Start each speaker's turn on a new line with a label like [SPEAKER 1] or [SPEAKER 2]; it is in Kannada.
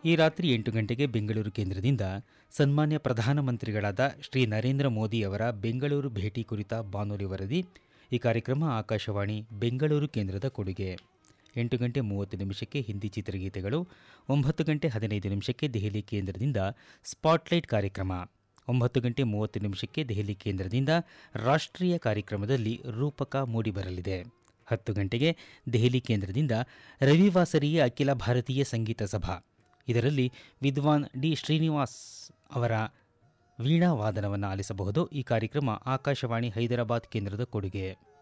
[SPEAKER 1] ಈ ರಾತ್ರಿ ಎಂಟು ಗಂಟೆಗೆ ಬೆಂಗಳೂರು ಕೇಂದ್ರದಿಂದ ಸನ್ಮಾನ್ಯ ಪ್ರಧಾನಮಂತ್ರಿಗಳಾದ ಶ್ರೀ ನರೇಂದ್ರ ಮೋದಿ ಅವರ ಬೆಂಗಳೂರು ಭೇಟಿ ಕುರಿತ ಬಾನುಲಿ ವರದಿ ಈ ಕಾರ್ಯಕ್ರಮ ಆಕಾಶವಾಣಿ ಬೆಂಗಳೂರು ಕೇಂದ್ರದ ಕೊಡುಗೆ ಎಂಟು ಗಂಟೆ ಮೂವತ್ತು ನಿಮಿಷಕ್ಕೆ ಹಿಂದಿ ಚಿತ್ರಗೀತೆಗಳು ಒಂಬತ್ತು ಗಂಟೆ ಹದಿನೈದು ನಿಮಿಷಕ್ಕೆ ದೆಹಲಿ ಕೇಂದ್ರದಿಂದ ಸ್ಪಾಟ್ಲೈಟ್ ಕಾರ್ಯಕ್ರಮ ಒಂಬತ್ತು ಗಂಟೆ ಮೂವತ್ತು ನಿಮಿಷಕ್ಕೆ ದೆಹಲಿ ಕೇಂದ್ರದಿಂದ ರಾಷ್ಟ್ರೀಯ ಕಾರ್ಯಕ್ರಮದಲ್ಲಿ ರೂಪಕ ಮೂಡಿಬರಲಿದೆ ಹತ್ತು ಗಂಟೆಗೆ ದೆಹಲಿ ಕೇಂದ್ರದಿಂದ ರವಿವಾಸರಿಯ ಅಖಿಲ ಭಾರತೀಯ ಸಂಗೀತ ಸಭಾ ಇದರಲ್ಲಿ ವಿದ್ವಾನ್ ಡಿ ಶ್ರೀನಿವಾಸ್ ಅವರ ವೀಣಾ ವಾದನವನ್ನು ಆಲಿಸಬಹುದು ಈ ಕಾರ್ಯಕ್ರಮ ಆಕಾಶವಾಣಿ ಹೈದರಾಬಾದ್ ಕೇಂದ್ರದ ಕೊಡುಗೆ